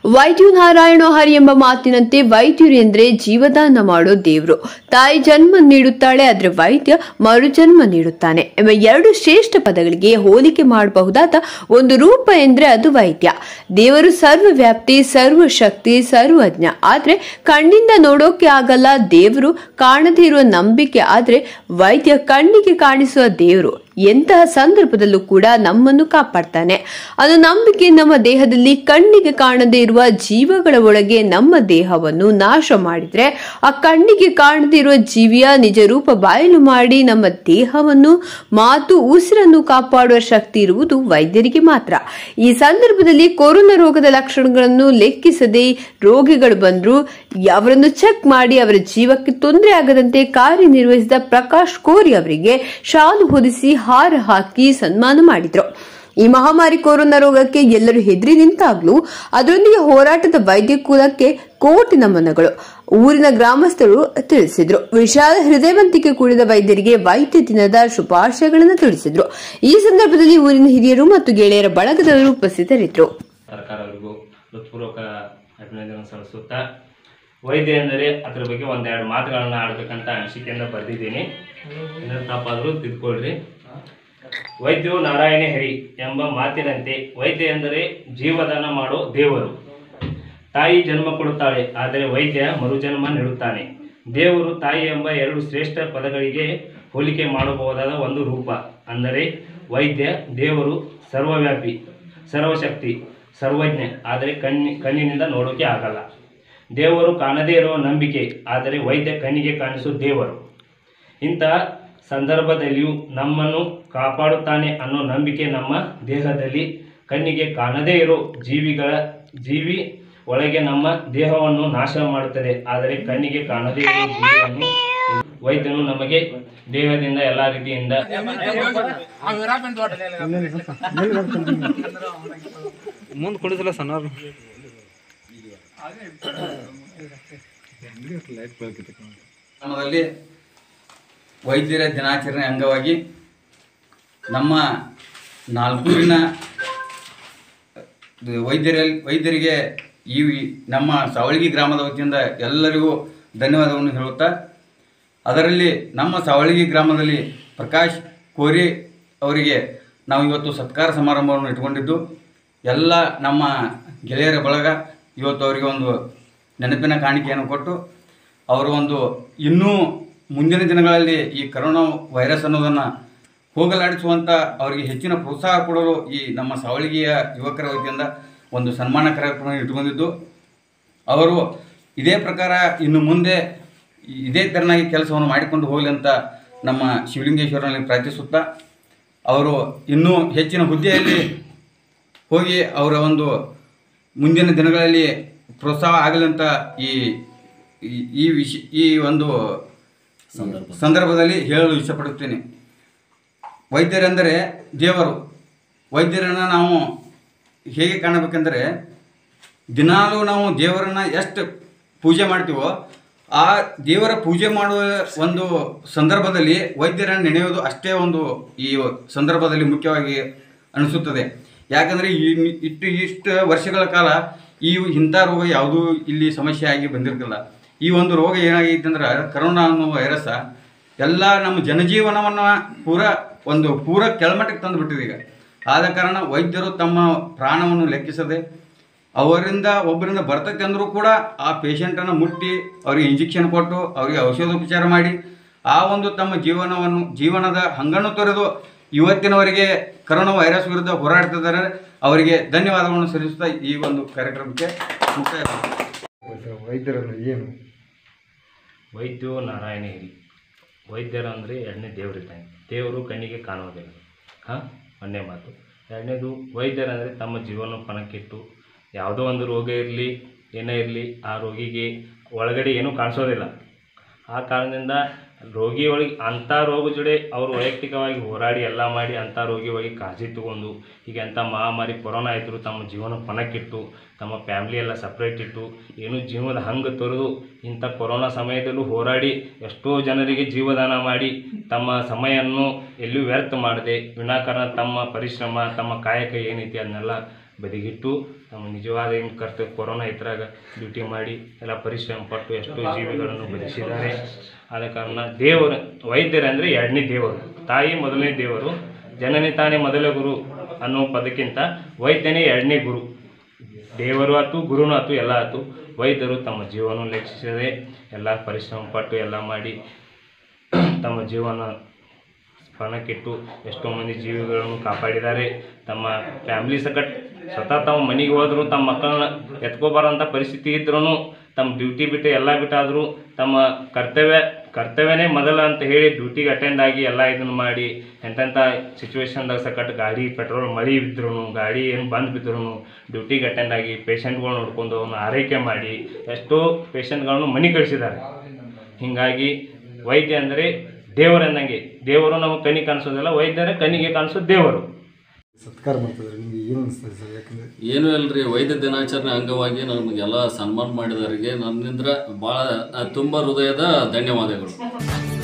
ವೈದ್ಯು ನಾರಾಯಣ ಹರಿ ಎಂಬ ಮಾತಿನಂತೆ ವೈದ್ಯರು ಎಂದ್ರೆ ಜೀವದಾನ ಮಾಡೋ ದೇವರು ತಾಯಿ ಜನ್ಮ ನೀಡುತ್ತಾಳೆ ಆದ್ರೆ ವೈದ್ಯ ಮರುಜನ್ಮ ನೀಡುತ್ತಾನೆ ಎಂಬ ಎರಡು ಶ್ರೇಷ್ಠ ಪದಗಳಿಗೆ ಹೋಲಿಕೆ ಮಾಡಬಹುದಾದ ಒಂದು ರೂಪ ಎಂದ್ರೆ ಅದು ವೈದ್ಯ ದೇವರು ಸರ್ವವ್ಯಾಪ್ತಿ ಸರ್ವಶಕ್ತಿ ಸರ್ವಜ್ಞ ಆದ್ರೆ ಕಣ್ಣಿಂದ ನೋಡೋಕೆ ಆಗಲ್ಲ ದೇವರು ಕಾಣದೇ ಇರುವ ನಂಬಿಕೆ ಆದ್ರೆ ವೈದ್ಯ ಕಣ್ಣಿಗೆ ಕಾಣಿಸುವ ದೇವರು ಎಂತಹ ಸಂದರ್ಭದಲ್ಲೂ ಕೂಡ ನಮ್ಮನ್ನು ಕಾಪಾಡ್ತಾನೆ ಅದು ನಂಬಿಕೆ ನಮ್ಮ ದೇಹದಲ್ಲಿ ಕಣ್ಣಿಗೆ ಕಾಣದೇ ಇರುವ ಜೀವಗಳ ಒಳಗೆ ನಮ್ಮ ದೇಹವನ್ನು ನಾಶ ಮಾಡಿದ್ರೆ ಆ ಕಣ್ಣಿಗೆ ಕಾಣದೇ ಇರುವ ಜೀವಿಯ ನಿಜ ರೂಪ ಬಾಯಲು ಮಾಡಿ ನಮ್ಮ ದೇಹವನ್ನು ಮಾತು ಉಸಿರನ್ನು ಕಾಪಾಡುವ ಶಕ್ತಿ ಇರುವುದು ವೈದ್ಯರಿಗೆ ಮಾತ್ರ ಈ ಸಂದರ್ಭದಲ್ಲಿ ಕೊರೋನಾ ರೋಗದ ಲಕ್ಷಣಗಳನ್ನು ಲೆಕ್ಕಿಸದೆ ರೋಗಿಗಳು ಬಂದ್ರು ಅವರನ್ನು ಚೆಕ್ ಮಾಡಿ ಅವರ ಜೀವಕ್ಕೆ ತೊಂದರೆ ಆಗದಂತೆ ಕಾರ್ಯನಿರ್ವಹಿಸಿದ ಪ್ರಕಾಶ್ ಕೋರಿ ಅವರಿಗೆ ಶಾಲು ಹೊದಿಸಿ ಹಾರ ಹಾಕಿ ಸನ್ಮಾನ ಮಾಡಿದ್ರು ಈ ಮಹಾಮಾರಿ ಕೊರೋನಾ ರೋಗಕ್ಕೆ ಎಲ್ಲರೂ ಹೆದರಿ ನಿಂತಾಗ್ಲೂ ಅದರೊಂದಿಗೆ ಹೋರಾಟದ ವೈದ್ಯ ಕುಲಕ್ಕೆ ಕೋಟಿ ನಮನಗಳು ಊರಿನ ಗ್ರಾಮಸ್ಥರು ತಿಳಿಸಿದ್ರು ವಿಶಾಲ ಹೃದಯವಂತಿಕೆ ಕೂಡಿದ ವೈದ್ಯರಿಗೆ ವೈದ್ಯ ದಿನದ ಶುಭಾಶಯಗಳನ್ನು ತಿಳಿಸಿದ್ರು ಈ ಸಂದರ್ಭದಲ್ಲಿ ಊರಿನ ಹಿರಿಯರು ಮತ್ತು ಗೆಳೆಯರ ಬಳಗದವರು ಉಪಸ್ಥಿತರಿದ್ದರು ಸರ್ಕಾರವರಿಗೂ ಹೃತ್ಪೂರ್ವಕ ಅಭಿನಂದನೆ ಸಲ್ಲಿಸುತ್ತಾ ವೈದ್ಯ ಎಂದರೆ ಅದರ ಬಗ್ಗೆ ಒಂದೆರಡು ಮಾತುಗಳನ್ನ ಆಡ್ಬೇಕಂತ ಅನಿಸಿಕೆಯಿಂದ ಬರೆದಿದ್ದೀನಿ ಏನಾದ್ರು ತಪ್ಪಾದರೂ ತಿದ್ಕೊಳ್ರಿ ವೈದ್ಯು ನಾರಾಯಣ ಹರಿ ಎಂಬ ಮಾತಿನಂತೆ ವೈದ್ಯ ಎಂದರೆ ಜೀವದಾನ ಮಾಡೋ ದೇವರು ತಾಯಿ ಜನ್ಮ ಕೊಡುತ್ತಾಳೆ ಆದರೆ ವೈದ್ಯ ಮರುಜನ್ಮ ನೀಡುತ್ತಾನೆ ದೇವರು ತಾಯಿ ಎಂಬ ಎರಡು ಶ್ರೇಷ್ಠ ಪದಗಳಿಗೆ ಹೋಲಿಕೆ ಮಾಡಬಹುದಾದ ಒಂದು ರೂಪ ಅಂದರೆ ವೈದ್ಯ ದೇವರು ಸರ್ವವ್ಯಾಪಿ ಸರ್ವಶಕ್ತಿ ಸರ್ವಜ್ಞ ಆದರೆ ಕಣ್ಣಿ ಕಣ್ಣಿನಿಂದ ನೋಡೋಕೆ ಆಗಲ್ಲ ದೇವರು ಕಾಣದೇ ಇರುವ ನಂಬಿಕೆ ಆದರೆ ವೈದ್ಯ ಕಣ್ಣಿಗೆ ಕಾಣಿಸುವ ದೇವರು ಇಂತಹ ಸಂದರ್ಭದಲ್ಲಿಯೂ ನಮ್ಮನ್ನು ಕಾಪಾಡುತ್ತಾನೆ ಅನ್ನೋ ನಂಬಿಕೆ ನಮ್ಮ ದೇಹದಲ್ಲಿ ಕಣ್ಣಿಗೆ ಕಾಣದೇ ಇರೋ ಜೀವಿಗಳ ಜೀವಿ ಒಳಗೆ ನಮ್ಮ ದೇಹವನ್ನು ನಾಶ ಮಾಡುತ್ತದೆ ಆದರೆ ಕಣ್ಣಿಗೆ ಕಾಣದೇ ಇರೋ ಜೀವಿಯನ್ನು ವೈದ್ಯನು ನಮಗೆ ದೇಹದಿಂದ ಎಲ್ಲ ರೀತಿಯಿಂದ ಮುಂದೆ ಕುಡಿಸಲ್ಲ ಸಣ್ಣವ್ರು ಗ್ರಾಮದಲ್ಲಿ ವೈದ್ಯರ ದಿನಾಚರಣೆ ಅಂಗವಾಗಿ ನಮ್ಮ ನಾಲ್ಕೂರಿನ ವೈದ್ಯರ ವೈದ್ಯರಿಗೆ ಈ ನಮ್ಮ ಸಾವಳಗಿ ಗ್ರಾಮದ ವತಿಯಿಂದ ಎಲ್ಲರಿಗೂ ಧನ್ಯವಾದವನ್ನು ಹೇಳುತ್ತಾ ಅದರಲ್ಲಿ ನಮ್ಮ ಸಾವಳಗಿ ಗ್ರಾಮದಲ್ಲಿ ಪ್ರಕಾಶ್ ಕೋರಿ ಅವರಿಗೆ ನಾವು ಇವತ್ತು ಸತ್ಕಾರ ಸಮಾರಂಭವನ್ನು ಇಟ್ಕೊಂಡಿದ್ದು ಎಲ್ಲ ನಮ್ಮ ಗೆಳೆಯರ ಬಳಗ ಇವತ್ತು ಅವರಿಗೆ ಒಂದು ನೆನಪಿನ ಕಾಣಿಕೆಯನ್ನು ಕೊಟ್ಟು ಅವರು ಒಂದು ಇನ್ನೂ ಮುಂದಿನ ದಿನಗಳಲ್ಲಿ ಈ ಕರೋನಾ ವೈರಸ್ ಅನ್ನೋದನ್ನು ಹೋಗಲಾಡಿಸುವಂಥ ಅವರಿಗೆ ಹೆಚ್ಚಿನ ಪ್ರೋತ್ಸಾಹ ಕೊಡಲು ಈ ನಮ್ಮ ಸಾವಳಗಿಯ ಯುವಕರ ವತಿಯಿಂದ ಒಂದು ಸನ್ಮಾನ ಕಾರ್ಯಕ್ರಮ ಇಟ್ಕೊಂಡಿದ್ದು ಅವರು ಇದೇ ಪ್ರಕಾರ ಇನ್ನು ಮುಂದೆ ಇದೇ ತೆರನಾಗಿ ಕೆಲಸವನ್ನು ಮಾಡಿಕೊಂಡು ಹೋಗಲಿ ಅಂತ ನಮ್ಮ ಶಿವಲಿಂಗೇಶ್ವರನಲ್ಲಿ ಪ್ರಾರ್ಥಿಸುತ್ತಾ ಅವರು ಇನ್ನೂ ಹೆಚ್ಚಿನ ಹುದ್ದೆಯಲ್ಲಿ ಹೋಗಿ ಅವರ ಒಂದು ಮುಂದಿನ ದಿನಗಳಲ್ಲಿ ಪ್ರೋತ್ಸಾಹ ಆಗಲಿ ಅಂತ ಈ ಈ- ಈ ವಿಷ ಈ ಒಂದು ಸಂದರ್ಭದಲ್ಲಿ ಹೇಳಲು ಇಷ್ಟಪಡುತ್ತೇನೆ ವೈದ್ಯರೆಂದರೆ ದೇವರು ವೈದ್ಯರನ್ನು ನಾವು ಹೇಗೆ ಕಾಣಬೇಕೆಂದರೆ ದಿನಾಲೂ ನಾವು ದೇವರನ್ನು ಎಷ್ಟು ಪೂಜೆ ಮಾಡ್ತೀವೋ ಆ ದೇವರ ಪೂಜೆ ಮಾಡುವ ಒಂದು ಸಂದರ್ಭದಲ್ಲಿ ವೈದ್ಯರನ್ನು ನೆನೆಯುವುದು ಅಷ್ಟೇ ಒಂದು ಈ ಸಂದರ್ಭದಲ್ಲಿ ಮುಖ್ಯವಾಗಿ ಅನಿಸುತ್ತದೆ ಯಾಕಂದರೆ ಈ ಇಷ್ಟು ಇಷ್ಟು ವರ್ಷಗಳ ಕಾಲ ಈ ಇಂಥ ರೋಗ ಯಾವುದೂ ಇಲ್ಲಿ ಸಮಸ್ಯೆ ಆಗಿ ಬಂದಿರಲಿಲ್ಲ ಈ ಒಂದು ರೋಗ ಏನಾಗೈತೆ ಅಂದ್ರೆ ಕರೋನಾ ಅನ್ನೋ ವೈರಸ ಎಲ್ಲ ನಮ್ಮ ಜನಜೀವನವನ್ನು ಪೂರ ಒಂದು ಪೂರ ಕೆಳಮಟ್ಟಕ್ಕೆ ತಂದು ಬಿಟ್ಟಿದೆ ಈಗ ಆದ ಕಾರಣ ವೈದ್ಯರು ತಮ್ಮ ಪ್ರಾಣವನ್ನು ಲೆಕ್ಕಿಸದೆ ಅವರಿಂದ ಒಬ್ಬರಿಂದ ಬರ್ತೈತೆ ಅಂದರೂ ಕೂಡ ಆ ಪೇಷಂಟನ್ನು ಮುಟ್ಟಿ ಅವರಿಗೆ ಇಂಜೆಕ್ಷನ್ ಕೊಟ್ಟು ಅವರಿಗೆ ಔಷಧೋಪಚಾರ ಮಾಡಿ ಆ ಒಂದು ತಮ್ಮ ಜೀವನವನ್ನು ಜೀವನದ ಹಂಗನ್ನು ತೊರೆದು ಇವತ್ತಿನವರೆಗೆ ಕರೋನಾ ವೈರಸ್ ವಿರುದ್ಧ ಹೋರಾಡ್ತಿದ್ದಾರೆ ಅವರಿಗೆ ಧನ್ಯವಾದಗಳನ್ನು ಸಲ್ಲಿಸುತ್ತಾ ಈ ಒಂದು ಕಾರ್ಯಕ್ರಮಕ್ಕೆ ಮುಕ್ತಾಯ ವೈದ್ಯರಂದ್ರೆ ಏನು ವೈದ್ಯೋ ನಾರಾಯಣ ಹಿರಿ ವೈದ್ಯರು ಅಂದರೆ ಎರಡನೇ ದೇವರಿದ್ದಾನೆ ದೇವರು ಕಣ್ಣಿಗೆ ಕಾಣುವುದಿಲ್ಲ ಹಾಂ ಒಂದನೇ ಮಾತು ಎರಡನೇದು ವೈದ್ಯರಂದರೆ ತಮ್ಮ ಜೀವನ ಪಣಕ್ಕಿಟ್ಟು ಯಾವುದೋ ಒಂದು ರೋಗ ಇರಲಿ ಏನೇ ಇರಲಿ ಆ ರೋಗಿಗೆ ಒಳಗಡೆ ಏನೂ ಕಾಣಿಸೋದಿಲ್ಲ ಆ ಕಾರಣದಿಂದ ರೋಗಿ ಒಳಗೆ ಅಂಥ ರೋಗ ಜೊತೆ ಅವರು ವೈಯಕ್ತಿಕವಾಗಿ ಹೋರಾಡಿ ಎಲ್ಲ ಮಾಡಿ ಅಂಥ ರೋಗಿ ಒಳಗೆ ಕಾಳಜಿ ತಗೊಂಡು ಈಗ ಅಂಥ ಮಹಾಮಾರಿ ಕೊರೋನಾ ಇದ್ದರೂ ತಮ್ಮ ಜೀವನ ಪಣಕ್ಕಿಟ್ಟು ತಮ್ಮ ಫ್ಯಾಮ್ಲಿ ಎಲ್ಲ ಸಪ್ರೇಟ್ ಇಟ್ಟು ಏನು ಜೀವನದ ಹಂಗೆ ತೊರೆದು ಇಂಥ ಕೊರೋನಾ ಸಮಯದಲ್ಲೂ ಹೋರಾಡಿ ಎಷ್ಟೋ ಜನರಿಗೆ ಜೀವದಾನ ಮಾಡಿ ತಮ್ಮ ಸಮಯವನ್ನು ಎಲ್ಲೂ ವ್ಯರ್ಥ ಮಾಡದೆ ವಿನಾಕಾರಣ ತಮ್ಮ ಪರಿಶ್ರಮ ತಮ್ಮ ಕಾಯಕ ಏನೈತಿ ಅದನ್ನೆಲ್ಲ ಬದಿಗಿಟ್ಟು ತಮ್ಮ ನಿಜವಾದ ಏನು ಕರ್ತವ್ಯ ಕೊರೋನಾ ಇದ್ರಾಗ ಡ್ಯೂಟಿ ಮಾಡಿ ಎಲ್ಲ ಪರಿಶ್ರಮ ಪಟ್ಟು ಎಷ್ಟೋ ಜೀವಿಗಳನ್ನು ಬದುಕಿಸಿದ್ದಾರೆ ಆದ ಕಾರಣ ದೇವರು ವೈದ್ಯರಂದರೆ ಎರಡನೇ ದೇವರು ತಾಯಿ ಮೊದಲನೇ ದೇವರು ಜನನಿ ತಾನೇ ಮೊದಲ ಗುರು ಅನ್ನೋ ಪದಕ್ಕಿಂತ ವೈದ್ಯನೇ ಎರಡನೇ ಗುರು ದೇವರು ಆತು ಗುರುನು ಆತು ಎಲ್ಲ ಆತು ವೈದ್ಯರು ತಮ್ಮ ಜೀವನ ಲೆಕ್ಕಿಸದೆ ಎಲ್ಲ ಪರಿಶ್ರಮ ಪಟ್ಟು ಎಲ್ಲ ಮಾಡಿ ತಮ್ಮ ಜೀವನ ಪಣಕ್ಕಿಟ್ಟು ಎಷ್ಟೋ ಮಂದಿ ಜೀವಿಗಳನ್ನು ಕಾಪಾಡಿದ್ದಾರೆ ತಮ್ಮ ಫ್ಯಾಮಿಲಿ ಸಕಟ್ ಸ್ವತಃ ತಮ್ಮ ಮನೆಗೆ ಹೋದ್ರು ತಮ್ಮ ಮಕ್ಕಳನ್ನ ಎತ್ಕೋಬಾರಂಥ ಪರಿಸ್ಥಿತಿ ಇದ್ರೂ ತಮ್ಮ ಡ್ಯೂಟಿ ಬಿಟ್ಟು ಎಲ್ಲ ಬಿಟ್ಟಾದರೂ ತಮ್ಮ ಕರ್ತವ್ಯ ಕರ್ತವ್ಯನೇ ಮೊದಲ ಅಂತ ಹೇಳಿ ಡ್ಯೂಟಿಗೆ ಅಟೆಂಡ್ ಆಗಿ ಎಲ್ಲ ಇದನ್ನು ಮಾಡಿ ಎಂತೆಂಥ ಸಿಚುವೇಶನ್ದಾಗ ಸಕಟ್ ಗಾಡಿ ಪೆಟ್ರೋಲ್ ಮಳೆ ಬಿದ್ರೂ ಗಾಡಿ ಏನು ಬಂದು ಬಿದ್ರೂ ಡ್ಯೂಟಿಗೆ ಅಟೆಂಡ್ ಆಗಿ ಪೇಷಂಟ್ಗಳು ನೋಡ್ಕೊಂಡು ಅವ್ನ ಆರೈಕೆ ಮಾಡಿ ಎಷ್ಟೋ ಪೇಷಂಟ್ಗಳನ್ನು ಮನೆ ಕಳಿಸಿದ್ದಾರೆ ಹೀಗಾಗಿ ವೈದ್ಯ ಅಂದರೆ ದೇವರನ್ನಂಗೆ ದೇವರು ನಮಗೆ ಕಣ್ಣಿಗೆ ಕಾಣಿಸೋದಿಲ್ಲ ವೈದ್ಯರೇ ಕಣ್ಣಿಗೆ ಕಾಣಿಸೋದು ದೇವರು ಸತ್ಕಾರ ಮಾಡ್ತಿದ್ರೆ ನಿಮ್ಗೆ ಏನು ಅನಿಸ್ತದೆ ಸರ್ ಯಾಕಂದರೆ ಏನೂ ಇಲ್ರಿ ವೈದ್ಯ ದಿನಾಚರಣೆ ಅಂಗವಾಗಿ ನಮಗೆಲ್ಲ ಸನ್ಮಾನ ಮಾಡಿದವರಿಗೆ ನನ್ನಿಂದ ಭಾಳ ತುಂಬ ಹೃದಯದ ಧನ್ಯವಾದಗಳು